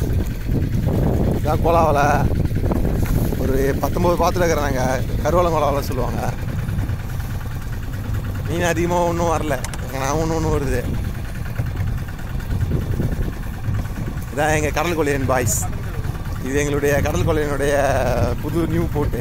இதான் கோலாவில் ஒரு பத்தொம்பது பாத்தில் இருக்கிறாங்க கருவலம் கோலாவில் சொல்லுவாங்க மீன் அதிகமாக ஒன்றும் வரல நான் ஒன்று ஒன்று வருது இதான் எங்கள் கடல் கொள்ளையன் பாய்ஸ் இது எங்களுடைய கடல் கொள்ளையனுடைய புது நியூ போட்டு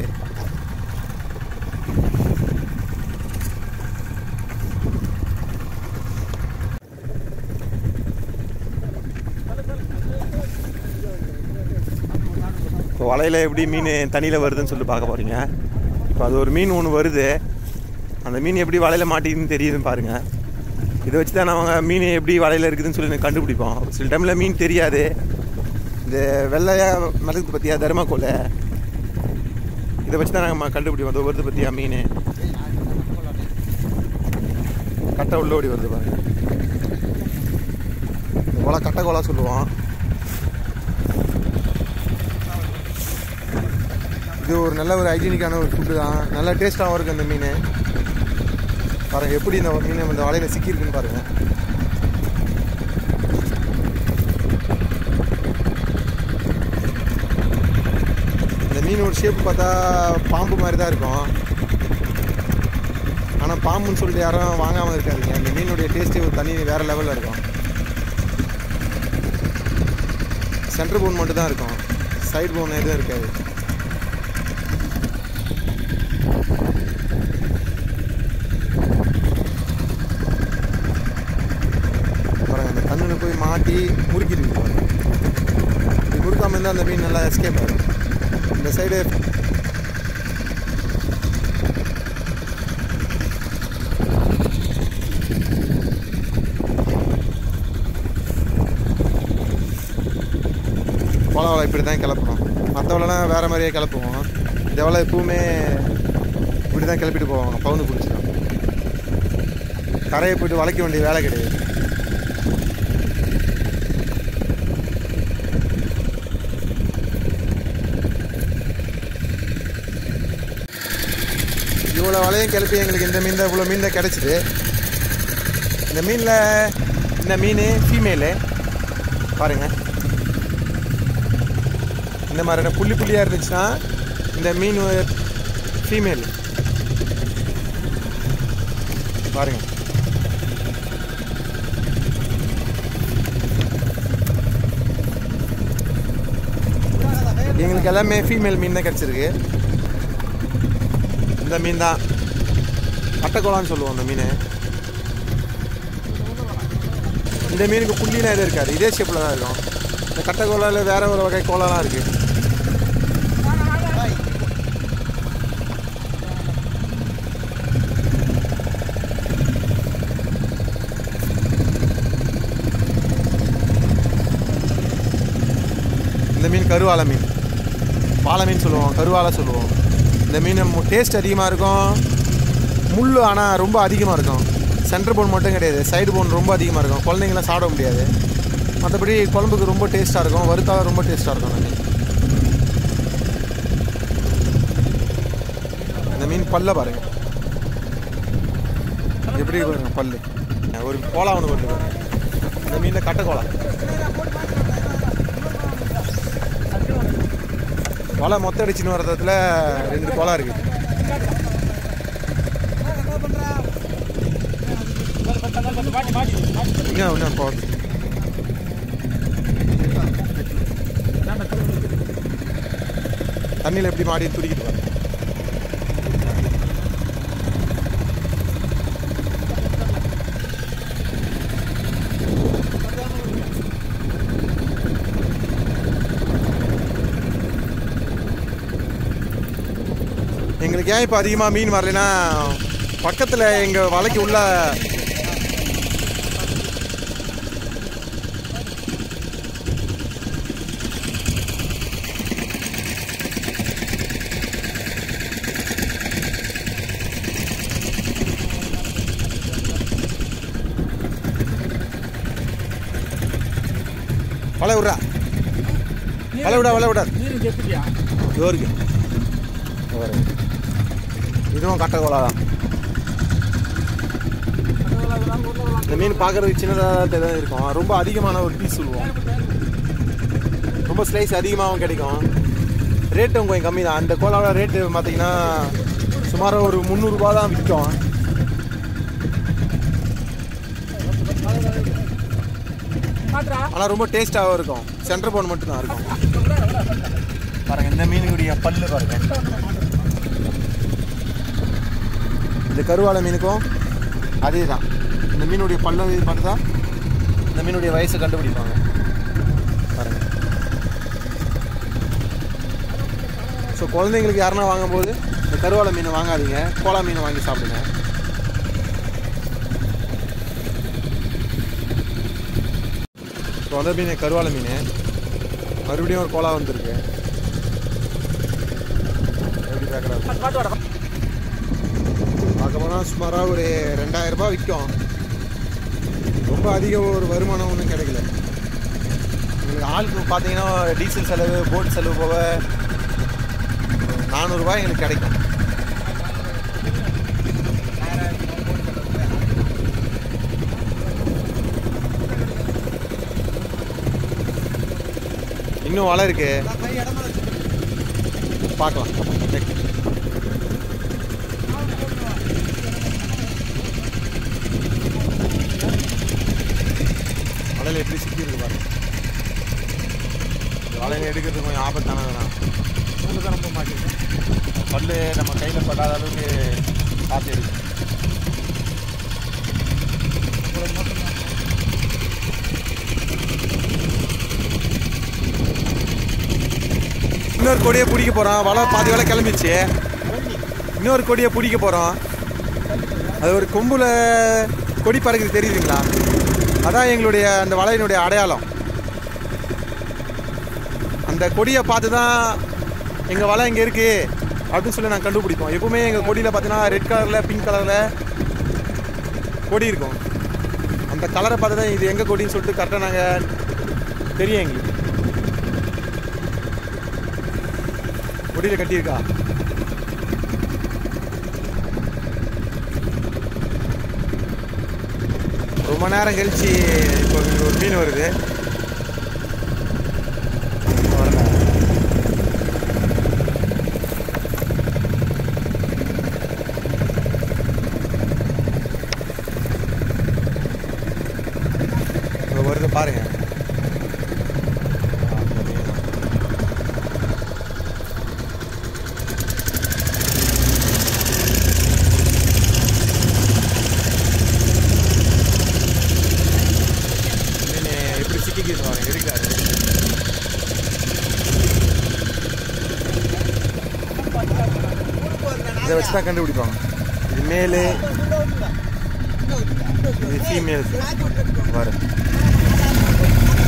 இப்போ வலையில் எப்படி மீன் தண்ணியில் வருதுன்னு சொல்லிட்டு பார்க்க போகிறீங்க இப்போ அது ஒரு மீன் ஒன்று வருது அந்த மீன் எப்படி வலையில் மாட்டிக்குதுன்னு தெரியுதுன்னு பாருங்கள் இதை வச்சு தான் நாங்கள் மீன் எப்படி வலையில் இருக்குதுன்னு சொல்லி கண்டுபிடிப்போம் சில டைமில் மீன் தெரியாது இந்த வெள்ளையா மிளகு பற்றியா தர்மாக்கோலை இதை வச்சு தான் நாங்கள் கண்டுபிடிப்போம் அது வருது பற்றியா மீன் கட்டை உள்ள ஓடி வருது பாருங்க இந்த கோலா கட்டை கோலா சொல்லுவோம் இது ஒரு நல்ல ஒரு ஹைஜீனிக்கான ஒரு ஃபுட்டு தான் நல்ல டேஸ்ட்டாகவும் இருக்குது அந்த மீன் பாருங்க எப்படி இந்த மீன் இந்த வலையில் சிக்கியிருக்குன்னு பாருங்க இந்த மீன் ஒரு ஷேப் பார்த்தா பாம்பு மாதிரி தான் இருக்கும் ஆனால் பாம்புன்னு சொல்லிட்டு யாரும் வாங்காமல் இருக்காதீங்க அந்த மீனுடைய டேஸ்ட்டே ஒரு தனி வேறு லெவலில் இருக்கும் சென்டர் போன் மட்டும் தான் இருக்கும் சைடு போன் எதுவும் இருக்காது பாருங்க அந்த கண்ணுன்னு போய் மாட்டி முறுக்கிட்டு பாருங்க இப்படி முறுக்காம இருந்தால் அந்த மீன் நல்லா எஸ்கேப் ஆகும் இந்த சைடு கோல வலை இப்படி தான் கிளப்பணும் மற்ற வலைலாம் வேறு மாதிரியே கிளப்புவோம் இந்த வலை எப்பவுமே இப்படி தான் கிளப்பிட்டு போவாங்க பவுந்து பிடிச்சிடும் கரையை போயிட்டு வளைக்க வேண்டிய வேலை கிடையாது இவ்வளோ வலையும் கிளப்பி எங்களுக்கு இந்த மீன் தான் இவ்வளோ மீன் தான் கிடச்சிது இந்த மீனில் இந்த மீன் ஃபீமேலு பாருங்கள் இந்த மாதிரியான புள்ளி புள்ளியாக இருந்துச்சுன்னா இந்த மீன் ஃபீமேல் பாருங்க எங்களுக்கு எல்லாமே ஃபீமேல் மீன் தான் கிடச்சிருக்கு இந்த மீன் தான் அட்டைக்கோலான்னு சொல்லுவோம் அந்த மீன் இந்த மீனுக்கு புள்ளிலாம் எதுவும் இருக்காது இதே ஷேப்பில் தான் இருக்கும் இந்த கட்டை கோலாவில் வேற ஒரு வகை கோலாலாம் இருக்கு இந்த மீன் கருவாலை மீன் பாலை மீன் சொல்லுவோம் கருவாலை சொல்லுவோம் இந்த மீன் டேஸ்ட் அதிகமாக இருக்கும் முள் ஆனால் ரொம்ப அதிகமாக இருக்கும் சென்டர் போன் மட்டும் கிடையாது சைடு போன் ரொம்ப அதிகமாக இருக்கும் குழந்தைங்களாம் சாப்பிட முடியாது மற்றபடி குழம்புக்கு ரொம்ப டேஸ்ட்டாக இருக்கும் வறுத்தாலும் ரொம்ப டேஸ்ட்டாக இருக்கும் அந்த மீன் இந்த மீன் பல்ல பாருங்க எப்படி பாருங்க பல்லு ஒரு கோலா ஒன்று வருது பாருங்க இந்த மீனில் கட்டை கோலா வலை மொத்தம் அடிச்சுன்னு வர்றதுல ரெண்டு கோலா இருக்கு இன்னும் இன்னும் போகுது தண்ணியில் எப்படி மாடி துடிக்கிட்டு பாருங்க எங்களுக்கு ஏன் இப்போ அதிகமாக மீன் வரலைன்னா பக்கத்தில் எங்கள் வலைக்கு உள்ள வலை விட்றா வலை விடா வலை விடா நீரும் செத்துட்டியா இதோ இருக்கு இதோ பாருங்க. இதுவும் கட்டை கோலா தான் இந்த மீன் பார்க்கறதுக்கு சின்னதாக தான் இருக்கும் ரொம்ப அதிகமான ஒரு பீஸ் சொல்லுவோம் ரொம்ப ஸ்லைஸ் அதிகமாகவும் கிடைக்கும் ரேட்டும் கொஞ்சம் கம்மி தான் அந்த கோலாவோட ரேட்டு பார்த்தீங்கன்னா சுமார் ஒரு முந்நூறுரூபா தான் விற்கும் ஆனால் ரொம்ப டேஸ்ட்டாகவும் இருக்கும் சென்டர் போன் மட்டும் தான் இருக்கும் பாருங்க இந்த மீனுடைய பல்லு பாருங்க இந்த கருவாலை மீனுக்கும் அதே தான் இந்த மீனுடைய பல்லு பார்த்து தான் இந்த மீனுடைய வயசை கண்டுபிடிப்பாங்க பாருங்க ஸோ குழந்தைங்களுக்கு யாருன்னா வாங்கும்போது இந்த கருவாலை மீன் வாங்காதீங்க கோலா மீன் வாங்கி சாப்பிடுங்க சொந்த மீன் கருவாலை மீன் மறுபடியும் ஒரு கோலா வந்திருக்கு எப்படி பார்க்குறாரு பார்க்க போனால் சுமாராக ஒரு ரெண்டாயிரம் ரூபாய் விற்கும் ரொம்ப அதிக ஒரு வருமானம் ஒன்றும் கிடைக்கல உங்களுக்கு ஆளுக்கு பார்த்தீங்கன்னா டீசல் செலவு போட் செலவு போக நானூறுரூவா எங்களுக்கு கிடைக்கும் இன்னும் வலை இருக்கு பார்க்கலாம் வலையில் எப்படி சிக்கி இருக்கு பாருங்க இந்த வலையில் எடுக்கிறது கொஞ்சம் ஆபத்தானதுதான் சூடு போக மாட்டேங்குது பல்லு நம்ம கையில் படாத அளவுக்கு பார்த்து எடுக்கும் இன்னொரு கொடியை பிடிக்க போகிறோம் வலை பாதி வலை கிளம்பிச்சு இன்னொரு கொடியை பிடிக்க போகிறோம் அது ஒரு கொம்புல கொடி பறக்குது தெரியுதுங்களா அதான் எங்களுடைய அந்த வலையினுடைய அடையாளம் அந்த கொடியை பார்த்து தான் எங்கள் வலை இங்கே இருக்குது அப்படின்னு சொல்லி நாங்கள் கண்டுபிடிப்போம் எப்பவுமே எங்கள் கொடியில் பார்த்தீங்கன்னா ரெட் கலரில் பிங்க் கலரில் கொடி இருக்கும் அந்த கலரை பார்த்து தான் இது எங்கள் கொடின்னு சொல்லிட்டு கரெக்டாக நாங்கள் தெரியும் எங்களுக்கு கொடியில் கட்டியிருக்கா ரொம்ப நேரம் கழிச்சு இப்போ ஒரு மீன் வருது வரல. இதோ வருது பாருங்க ஆ, அந்த மீன். மீன் எப்படி சிக்கிக்கிது பாருங்க இருக்காரு இதை வச்சு தான் கண்டுபிடிப்பாங்க இது மேலு இது ஃபீமேல் வரும்